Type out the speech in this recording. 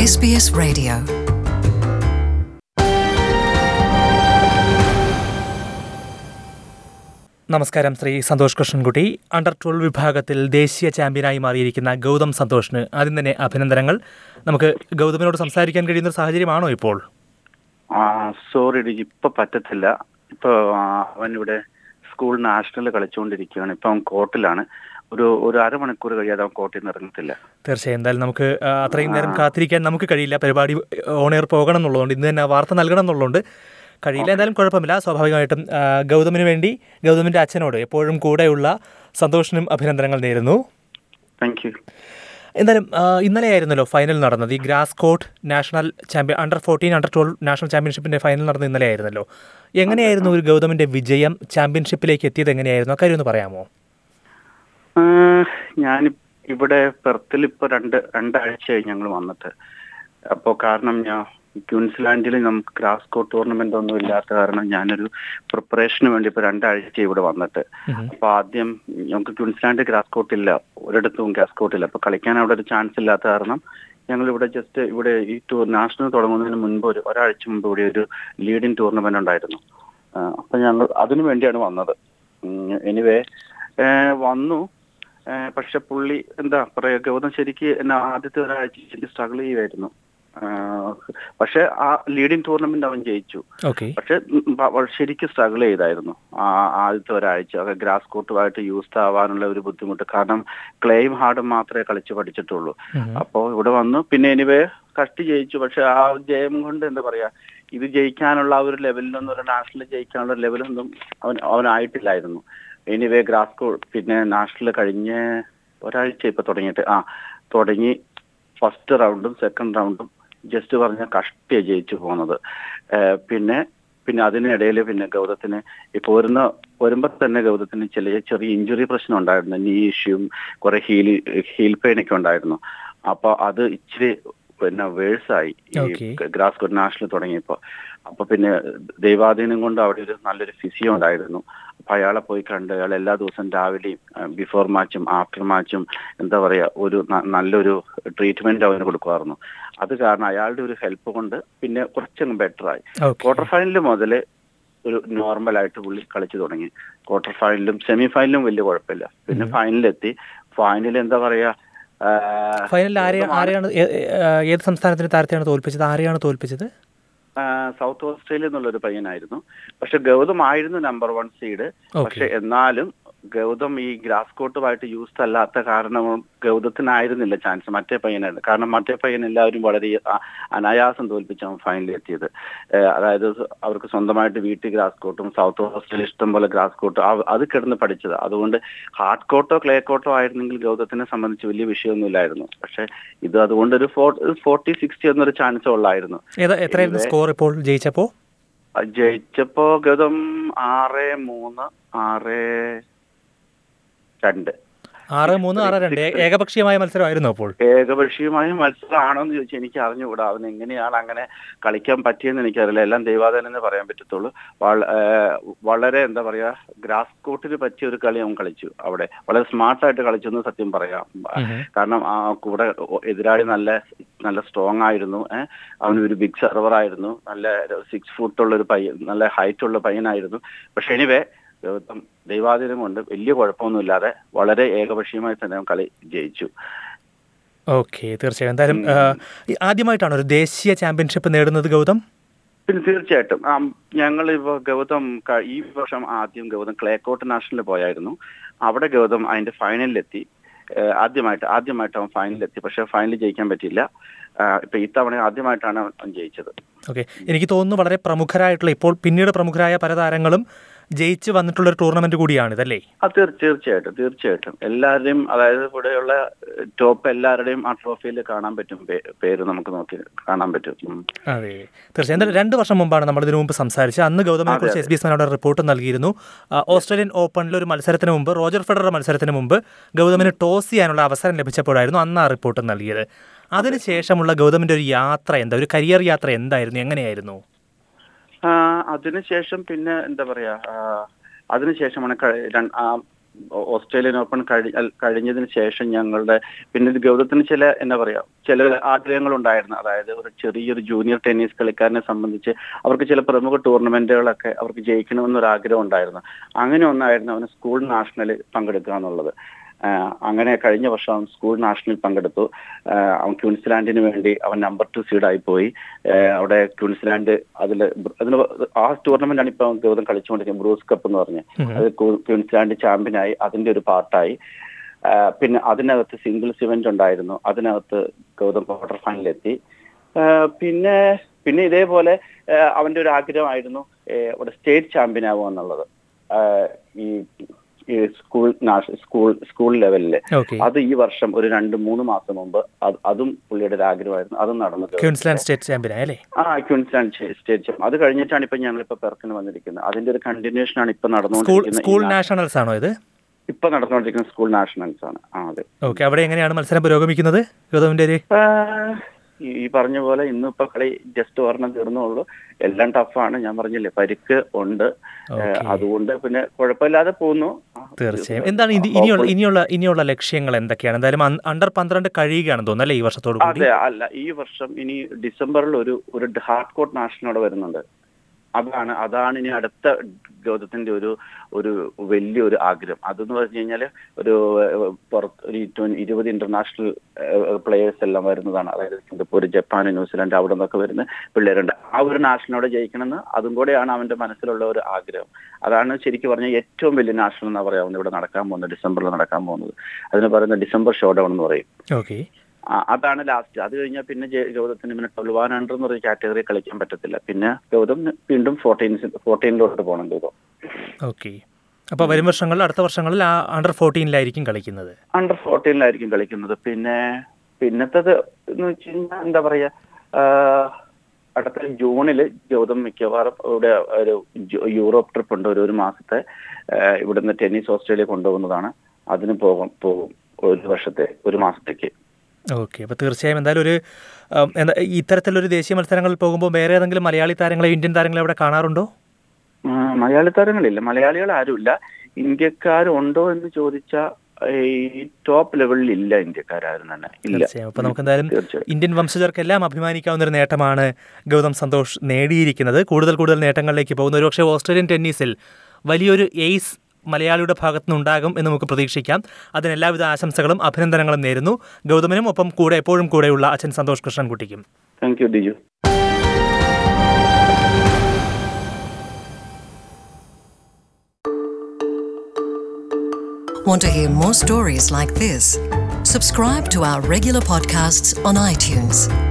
SBS Radio. നമസ്കാരം Sri Santhosh Krishnankutty under twelve വിഭാഗത്തിൽ ദേശീയ ചാമ്പ്യനായി മാറിയിരിക്കുന്ന ഗൗതം സന്തോഷിന് ആദ്യം തന്നെ അഭിനന്ദനങ്ങൾ നമുക്ക് ഗൗതമിനോട് സംസാരിക്കാൻ കഴിയുന്ന ഒരു സാഹചര്യമാണോ ഇപ്പോൾ ആ സോറി ഡി ഇപ്പൊ പറ്റത്തില്ല ഇപ്പൊ ആ, അവൻ ഇവിടെ സ്കൂൾ നാഷണൽ കളിച്ചുകൊണ്ടിരിക്കുകയാണ് ഇപ്പൊ അവൻ കോർട്ടിലാണ് ഒരു ഒരു അരമണിക്കൂർ കഴിയാതെ അവൻ കോർട്ടിൽ നിന്ന് ഇറങ്ങത്തില്ല തീർച്ചയായും എന്തായാലും നമുക്ക് ആ, അത്രയും നേരം കാത്തിരിക്കാൻ നമുക്ക് കഴിയില്ല പരിപാടി ഓൺ എയർ പോകണം എന്നുള്ളതുകൊണ്ട് ഇന്ന് തന്നെ ആ വാർത്ത നൽകണം എന്നുള്ളതുകൊണ്ട് കഴിയില്ല എന്തായാലും കുഴപ്പമില്ല സ്വാഭാവികമായിട്ടും ആ, ഗൗതമിന് വേണ്ടി ഗൗതമിൻ്റെ അച്ഛനോട് എപ്പോഴും കൂടെയുള്ള സന്തോഷിനും അഭിനന്ദനങ്ങൾ നേരുന്നു താങ്ക് യു എന്തായാലും ആ, ഇന്നലെയായിരുന്നല്ലോ ഫൈനൽ നടന്നത് ഈ grass court national champion under fourteen under twelve national ചാമ്പ്യൻഷിപ്പിന്റെ ഫൈനൽ നടന്നത് ഇന്നലെയായിരുന്നല്ലോ എങ്ങനെയായിരുന്നു ഒരു ഗൗതമിന്റെ വിജയം ചാമ്പ്യൻഷിപ്പിലേക്ക് എത്തിയത് എങ്ങനെയായിരുന്നു ആ കാര്യം ഒന്ന് പറയാമോ ഞാൻ ഇവിടെ പെർത്തിൽ ഇപ്പൊ രണ്ട് രണ്ടാഴ്ചയായി ഞങ്ങൾ വന്നിട്ട് അപ്പോൾ കാരണം ഞാൻ ക്യൂൻസ്ലാൻഡിൽ നമുക്ക് ഗ്രാസ് കോട്ട് ടൂർണമെന്റ് ഒന്നും ഇല്ലാത്ത കാരണം ഞാനൊരു പ്രിപ്പറേഷന് വേണ്ടി ഇപ്പൊ രണ്ടാഴ്ച ഇവിടെ വന്നിട്ട് അപ്പൊ ആദ്യം ഞങ്ങൾക്ക് ക്യൂൻസ്ലാൻഡ് ഗ്രാസ് കോട്ട് ഇല്ല ഒരിടത്തും ഗ്രാസ് കോട്ട് ഇല്ല അപ്പൊ കളിക്കാൻ അവിടെ ഒരു ചാൻസ് ഇല്ലാത്ത കാരണം ഞങ്ങൾ ഇവിടെ ജസ്റ്റ് ഇവിടെ ഈ ടൂർ നാഷണൽ തുടങ്ങുന്നതിന് മുൻപ് ഒരു ഒരാഴ്ച മുമ്പ് ഇവിടെ ഒരു ലീഡിംഗ് ടൂർണമെന്റ് ഉണ്ടായിരുന്നു ആ, അപ്പൊ ഞങ്ങൾ അതിനു വേണ്ടിയാണ് വന്നത് എനിവേ വന്നു ഏ, പക്ഷെ പുള്ളി എന്താ പറയാ ഗൗതം ശരിക്ക് എന്നെ ആദ്യത്തെ ഒരാഴ്ച ശരിക്കും സ്ട്രഗിൾ ചെയ്യുമായിരുന്നു ആ, പക്ഷെ ആ ലീഡിംഗ് ടൂർണമെന്റ് അവൻ ജയിച്ചു ഓക്കെ പക്ഷെ ഉം, വ- വ- ശരിക്കും സ്ട്രഗിൾ ചെയ്തായിരുന്നു ആ ആദ്യത്തെ ഒരാഴ്ച ഒക്കെ ഗ്രാസ് കോട്ടുമായിട്ട് യൂസ് ആവാനുള്ള ഒരു ബുദ്ധിമുട്ട് കാരണം ക്ലെയിം ഹാർഡും മാത്രമേ കളിച്ച് പഠിച്ചിട്ടുള്ളൂ അപ്പോൾ ഇവിടെ വന്നു പിന്നെ എനിവേ കഷ്ടി ജയിച്ചു പക്ഷെ ആ ജയം കൊണ്ട് എന്താ പറയാ ഇത് ജയിക്കാനുള്ള ആ ഒരു ലെവലിലൊന്നും ഒരു നാഷണൽ ജയിക്കാനുള്ള ലെവലൊന്നും അവൻ അവനായിട്ടില്ലായിരുന്നു എനിവേ ഗ്രാസ് കോ പിന്നെ നാഷണൽ കഴിഞ്ഞ ഒരാഴ്ച ഇപ്പൊ തുടങ്ങിയിട്ട് ആ തുടങ്ങി ഫസ്റ്റ് റൗണ്ടും സെക്കൻഡ് റൗണ്ടും ജസ്റ്റ് പറഞ്ഞ കഷ്ടിയ ജയിച്ചു പോകുന്നത് ഏഹ് പിന്നെ പിന്നെ അതിനിടയിൽ പിന്നെ ഗൗതത്തിന് ഇപ്പൊ വരുന്ന വരുമ്പോ തന്നെ ഗൗതത്തിന് ചില ചെറിയ ഇഞ്ചുറി പ്രശ്നം ഉണ്ടായിരുന്നു നീ ഇഷ്യൂം കുറെ ഹീൽ ഹീൽ പെയിൻ ഒക്കെ ഉണ്ടായിരുന്നു അപ്പൊ അത് ഇച്ചിരി പിന്നെ വേഴ്സായി ഈ Okay. ഗ്രാസ് കോട്ട് നാഷണൽ തുടങ്ങിയപ്പോ അപ്പൊ പിന്നെ ദൈവാധീനം കൊണ്ട് അവിടെ ഒരു നല്ലൊരു ഫിസിയോ ഉണ്ടായിരുന്നു അപ്പൊ അയാളെ പോയി കണ്ട് അയാൾ എല്ലാ ദിവസവും രാവിലെയും ബിഫോർ മാച്ചും ആഫ്റ്റർ മാച്ചും എന്താ പറയാ ഒരു ന- നല്ലൊരു ട്രീറ്റ്മെന്റ് അവന് കൊടുക്കുമായിരുന്നു അത് കാരണം അയാളുടെ ഒരു ഹെൽപ്പ് കൊണ്ട് പിന്നെ കുറച്ചങ്ങ് ബെറ്റർ ആയി ഓക്കെ ക്വാർട്ടർ ഫൈനലിൽ മുതൽ ഒരു നോർമൽ ആയിട്ട് പുള്ളി കളിച്ചു തുടങ്ങി ക്വാർട്ടർ ഫൈനലും സെമി ഫൈനലും വലിയ കുഴപ്പമില്ല പിന്നെ ഫൈനലിലെത്തി ഫൈനലിൽ എന്താ പറയാ ആ, ഫൈനലിൽ ആരെ ആരെയാണ് ഏ- ഏ- ഏത് സംസ്ഥാനത്തിന്റെ താരത്തെയാണ് തോൽപ്പിച്ചത് ആരെയാണ് തോൽപ്പിച്ചത് ആ, സൗത്ത് ഓസ്ട്രേലിയ എന്നുള്ള ഒരു പയ്യനായിരുന്നു പക്ഷെ ഗൗതം ആയിരുന്നു നമ്പർ വൺ സീഡ് പക്ഷെ എന്നാലും ഗൗതം ഈ ഗ്രാസ് കോട്ടുമായിട്ട് യൂസ്ഡ് അല്ലാത്ത കാരണം ഗൗതത്തിനായിരുന്നില്ല ചാൻസ് മറ്റേ പയ്യനായിരുന്നു കാരണം മറ്റേ പയ്യൻ എല്ലാവരും വളരെ ആ- അനായാസം തോൽപ്പിച്ചാണ് ഫൈനലിൽ എത്തിയത് ഏഹ് അതായത് അവർക്ക് സ്വന്തമായിട്ട് വീട്ടിൽ ഗ്രാസ് കോട്ടും സൗത്ത് ഓസ്ട്രേലിയ ഇഷ്ടം പോലെ ഗ്രാസ് കോട്ടും അത് കിടന്ന് പഠിച്ചത് അതുകൊണ്ട് ഹാർഡ് കോട്ടോ ക്ലേ കോട്ടോ ആയിരുന്നെങ്കിൽ ഗൗതത്തിനെ സംബന്ധിച്ച് വലിയ വിഷയമൊന്നുമില്ലായിരുന്നു പക്ഷെ ഇത് അതുകൊണ്ട് ഒരു ഫോർട്ടി സിക്സ്റ്റി എന്നൊരു ചാൻസ് ഉള്ളായിരുന്നു ഏതാ എത്രയായിരുന്നു സ്കോർ ഇപ്പോൾ ജയിച്ചപ്പോൾ അത് ജയിച്ചപ്പോ ഗതം ആറ് മൂന്ന് ആറ് രണ്ട് ആറ് മൂന്ന് ആറ് രണ്ട് ഏ- ഏകപക്ഷീയമായ മത്സരമായിരുന്നു അപ്പോൾ ഏകപക്ഷീയമായ മത്സരമാണോ എന്ന് ചോദിച്ചാൽ എനിക്ക് അറിഞ്ഞുകൂടാ അവൻ എങ്ങനെയാണ് അങ്ങനെ കളിക്കാൻ പറ്റിയെന്ന് എനിക്കറിയില്ല എല്ലാം ദൈവാധീനം പറയാൻ പറ്റത്തുള്ളൂ വള- ഏഹ് വളരെ എന്താ പറയാ ഗ്രാസ് കോട്ടിന് പറ്റിയ ഒരു കളി അവൻ കളിച്ചു അവിടെ വളരെ സ്മാർട്ടായിട്ട് കളിച്ചു എന്ന് സത്യം പറയാം കാരണം ആ കൂടെ എതിരാളി നല്ല നല്ല സ്ട്രോങ് ആയിരുന്നു ഏഹ് അവന് ഒരു ബിഗ് സെർവർ ആയിരുന്നു നല്ല സിക്സ് ഫുട്ട് ഉള്ള ഒരു പയ്യൻ നല്ല ഹൈറ്റ് ഉള്ള പയ്യനായിരുന്നു പക്ഷെ എനിവേ ഗൗതം ദൈവാധീനം കൊണ്ട് വലിയ കുഴപ്പമൊന്നുമില്ലാതെ വളരെ ഏകപക്ഷീയമായി തന്നെ അവൻ കളി ജയിച്ചു ഓക്കെ തീർച്ചയായും എന്തായാലും ആ, ഈ ആദ്യമായിട്ടാണ് ഒരു ദേശീയ ചാമ്പ്യൻഷിപ്പ് നേടുന്നത് ഗൗതം പിന്നെ തീർച്ചയായിട്ടും ആ, ഞങ്ങൾ ഇപ്പോൾ ഗൗതം ക- ഈ വർഷം ആദ്യം ഗൗതം ക്ലേക്കോട്ട് നാഷണലിൽ പോയായിരുന്നു അവിടെ ഗൗതം അതിന്റെ ഫൈനലിലെത്തി ഏഹ് ആദ്യമായിട്ട് ആദ്യമായിട്ട് അവൻ ഫൈനലിലെത്തി പക്ഷെ ഫൈനലിൽ ജയിക്കാൻ പറ്റിയില്ല ആ, ഇപ്പൊ ഇത്തവണ ആദ്യമായിട്ടാണ് അവൻ ജയിച്ചത് ഓക്കെ എനിക്ക് തോന്നുന്നു വളരെ പ്രമുഖരായിട്ടുള്ള ഇപ്പോൾ പിന്നീട് പ്രമുഖരായ പല താരങ്ങളും ജയിച്ച് വന്നിട്ടുള്ള ഒരു ടൂർണമെന്റ് കൂടിയാണ് ഇതല്ലേ ആ തീർ- തീർച്ചയായിട്ടും തീർച്ചയായിട്ടും എല്ലാവരുടെയും അതായത് ഇവിടെയുള്ള ടോപ്പ് എല്ലാവരുടെയും ആ ട്രോഫിയിൽ കാണാൻ പറ്റും പേ- പേര് നമുക്ക് നോക്കി കാണാൻ പറ്റും ഉം. അതെ തീർച്ചയായും എന്തായാലും രണ്ട് വർഷം മുമ്പാണ് നമ്മൾ ഇതിനു മുമ്പ് സംസാരിച്ചത് അന്ന് ഗൗതമിനെ കുറിച്ച് എസ് ബി എസ് മനോട് റിപ്പോർട്ട് നൽകിയിരുന്നു ആ, ഓസ്ട്രേലിയൻ ഓപ്പണിൽ ഒരു മത്സരത്തിന് മുമ്പ് റോജർ ഫെഡറർ മത്സരത്തിന് മുമ്പ് ഗൗതമിന് ടോസ് ചെയ്യാനുള്ള അവസരം ലഭിച്ചപ്പോഴായിരുന്നു അന്ന് ആ റിപ്പോർട്ട് നൽകിയത് അതിനുശേഷമുള്ള ഗൗതമിന്റെ ഒരു യാത്ര എന്താ ഒരു കരിയർ യാത്ര എന്തായിരുന്നു എങ്ങനെയായിരുന്നു ആ, അതിനുശേഷം പിന്നെ എന്താ പറയാ ആ, അതിനുശേഷമാണ് ക- രൺ- ആ, ഓ- ഓസ്ട്രേലിയൻ ഓപ്പൺ കഴി അൽ- കഴിഞ്ഞതിന് ശേഷം ഞങ്ങളുടെ പിന്നെ ഇത് ഗൗതത്തിന് ചില എന്താ പറയാ ചില ആഗ്രഹങ്ങൾ ഉണ്ടായിരുന്നു അതായത് ഒരു ചെറിയൊരു ജൂനിയർ ടെന്നീസ് കളിക്കാരനെ സംബന്ധിച്ച് അവർക്ക് ചില പ്രമുഖ ടൂർണമെന്റുകളൊക്കെ അവർക്ക് ജയിക്കണമെന്നൊരു ആഗ്രഹം ഉണ്ടായിരുന്നു അങ്ങനെ ഒന്നായിരുന്നു അവന് സ്കൂൾ നാഷണൽ പങ്കെടുക്കുക എന്നുള്ളത് ആഹ് അങ്ങനെ കഴിഞ്ഞ വർഷം അവൻ സ്കൂൾ നാഷണൽ പങ്കെടുത്തു ആഹ് അവൻ ക്യൂൻസ്ലാൻഡിന് വേണ്ടി അവൻ നമ്പർ ടു സീഡായി പോയി ആഹ് അവിടെ ക്യൂൻസ്ലാൻഡ് അതിൽ അതിന് ആ ടൂർണമെന്റാണ് ഇപ്പൊ ഗൗതം കളിച്ചുകൊണ്ടിരിക്കുന്നത് ബ്രൂസ് കപ്പ് എന്ന് പറഞ്ഞ് അത് ക്യൂ- ക്യൂൻസ്ലാൻഡ് ചാമ്പ്യനായി അതിന്റെ ഒരു പാർട്ടായി ആഹ് പിന്നെ അതിനകത്ത് സിംഗിൾസ് ഇവന്റ് ഉണ്ടായിരുന്നു അതിനകത്ത് ഗൗതം ക്വാർട്ടർ ഫൈനലിലെത്തി ആഹ് പിന്നെ പിന്നെ ഇതേപോലെ ആഹ് അവന്റെ ഒരു ആഗ്രഹമായിരുന്നു ആഹ് അവിടെ സ്റ്റേറ്റ് ചാമ്പ്യൻ ആവുക എന്നുള്ളത് ആഹ് ഈ ഈ സ്കൂൾ നാഷ- സ്കൂൾ സ്കൂൾ ലെവലില് ഓക്കെ അത് ഈ വർഷം ഒരു രണ്ട് മൂന്ന് മാസം മുമ്പ് അത് അതും പുള്ളിയുടെ ഒരു ആഗ്രഹമായിരുന്നു അതും നടന്നത് ക്യൂൻസ്ലാൻഡ് സ്റ്റേറ്റ് ചാമ്പ്യൻ അല്ലേ ആ ക്യൂൻസ്ലാൻഡ് സ്റ്റേറ്റ് ചാമ്പ്യൻ അത് കഴിഞ്ഞിട്ടാണ് ഇപ്പൊ ഞങ്ങൾ ഇപ്പൊ പെർക്കിന് വന്നിരിക്കുന്നത് അതിന്റെ ഒരു കണ്ടിന്യൂഷൻ ആണ് ഇപ്പൊ സ്കൂൾ നടന്നുകൊണ്ടിരിക്കുന്നത് സ്കൂൾ ഈ നാ- നാഷണൽസ് ആണോ ഇത് ഇപ്പൊ നടന്നുകൊണ്ടിരിക്കുന്ന സ്കൂൾ നാഷണൽസ് ആണ് ആ അതെ ഓക്കെ അവിടെ എങ്ങനെയാണ് മത്സരം പുരോഗമിക്കുന്നത് ഗൗതമിന്റെ ഒരു ആ, ഈ ഈ പറഞ്ഞ പോലെ ഇന്ന് ഇപ്പൊ കളി ജസ്റ്റ് ഒരെണ്ണം തീർന്നുള്ളൂ എല്ലാം ടഫാണ് ഞാൻ പറഞ്ഞില്ലേ പരിക്ക് ഉണ്ട് ഏ, Okay. അതുകൊണ്ട് പിന്നെ കുഴപ്പമില്ലാതെ പോകുന്നു ആ, തീർച്ചയായും എന്താണ് ഇനി- ഇനിയുള്ള ഇനിയുള്ള ഇനിയുള്ള ലക്ഷ്യങ്ങൾ എന്തൊക്കെയാണ് എന്തായാലും അൺ- അണ്ടർ പന്ത്രണ്ട് കഴിയുകയാണെന്ന് തോന്നുന്നു അല്ലേ ഈ വർഷത്തോട് കൂടി അതെ അല്ല ഈ വർഷം ഇനി ഡിസംബറിൽ ഒരു ഒരു ഹാർഡ് കോട്ട് നാഷണോടെ വരുന്നുണ്ട് അതാണ് അതാണ് ഇനി അടുത്ത ഗൗതത്തിന്റെ ഒരു ഒരു വലിയൊരു ആഗ്രഹം അതെന്ന് പറഞ്ഞു കഴിഞ്ഞാൽ ഒരു ഏഹ്, പുറത്ത് ഒരു ട്വൻ- ഇരുപത് ഇന്റർനാഷണൽ പ്ലേയേഴ്സ് എല്ലാം വരുന്നതാണ് അതായത് സിംഗപ്പൂർ ജപ്പാൻ ന്യൂസിലാൻഡ് അവിടെ നിന്നൊക്കെ വരുന്ന പിള്ളേരുണ്ട് ആ ഒരു നാഷണലോടെ ജയിക്കണമെന്ന് അതും കൂടെയാണ് അവന്റെ മനസ്സിലുള്ള ഒരു ആഗ്രഹം അതാണ് ശരിക്കും പറഞ്ഞാൽ ഏറ്റവും വലിയ നാഷണൽ എന്നാ പറയാവുന്നത് ഇവിടെ നടക്കാൻ പോകുന്നത് ഡിസംബറിൽ നടക്കാൻ പോകുന്നത് അതിന് പറയുന്നത് ഡിസംബർ ഷോ ഡൗൺ എന്ന് പറയും ഓക്കെ ആ, അതാണ് ലാസ്റ്റ് അത് കഴിഞ്ഞാൽ പിന്നെ ജെ- ഗൗതത്തിന് പിന്നെ ട്വൽവ് വൺ ഹൺഡ്രഡ് എന്ന് പറയുന്ന കാറ്റഗറി കളിക്കാൻ പറ്റത്തില്ല പിന്നെ ഗൗതം വീണ്ടും ഫോർട്ടീൻ ഫോർട്ടീനിലോട്ട് പോകണം ഗൗതം ഓക്കെ അപ്പോൾ വരും വർഷങ്ങളിൽ അടുത്ത വർഷങ്ങളിൽ ആ അണ്ടർ ഫോർട്ടീനിലായിരിക്കും കളിക്കുന്നത് അണ്ടർ ഫോർട്ടീനിലായിരിക്കും കളിക്കുന്നത് പിന്നെ പിന്നത്തത് എന്ന് വെച്ച് കഴിഞ്ഞാൽ എന്താ പറയാ ആ, അടുത്ത ജൂണിൽ ഗൗതം മിക്കവാറും ഇവിടെ ഒരു ജു- യൂറോപ്പ് ട്രിപ്പ് ഉണ്ട് ഒരു ഒരു മാസത്തെ ആ, ഇവിടുന്ന് ടെന്നീസ് ഓസ്ട്രേലിയ കൊണ്ടുപോകുന്നതാണ് അതിന് പോകും പോകും ഒരു വർഷത്തെ ഒരു മാസത്തേക്ക് ഓക്കെ അപ്പോൾ തീർച്ചയായും എന്തായാലും ഒരു ഉം, എന്താ ഇത്തരത്തിലൊരു ദേശീയ മത്സരങ്ങളിൽ പോകുമ്പോൾ വേറെ ഏതെങ്കിലും മലയാളി താരങ്ങളെ ഇന്ത്യൻ താരങ്ങളെ അവിടെ കാണാറുണ്ടോ ആ, മലയാളി താരങ്ങളില്ല മലയാളികൾ ആരുമില്ല ഇന്ത്യക്കാരുണ്ടോ എന്ന് ചോദിച്ചാൽ ഈ ടോപ്പ് ലെവലിൽ ഇല്ല ഇന്ത്യക്കാരും തന്നെ ഇല്ല തീർച്ചയായും അപ്പോൾ നമുക്ക് എന്തായാലും തീർച്ചയായും ഇന്ത്യൻ വംശജർക്കെല്ലാം അഭിമാനിക്കാവുന്ന ഒരു നേട്ടമാണ് ഗൗതം സന്തോഷ് നേടിയിരിക്കുന്നത് കൂടുതൽ കൂടുതൽ നേട്ടങ്ങളിലേക്ക് പോകുന്നു ഒരുപക്ഷെ ഓസ്ട്രേലിയൻ ടെന്നീസിൽ വലിയൊരു എയ്സ് മലയാളിയുടെ ഭാഗത്തു നിന്നുണ്ടാകും എന്ന് നമുക്ക് പ്രതീക്ഷിക്കാം അതിന് എല്ലാവിധ ആശംസകളും അഭിനന്ദനങ്ങളും നേരുന്നു ഗൗതമനും ഒപ്പം കൂടെ എപ്പോഴും കൂടെയുള്ള അച്ഛൻ സന്തോഷ് കൃഷ്ണൻകുട്ടിക്കും thank you Diju Want to hear more stories like this? Subscribe to our regular podcasts on iTunes.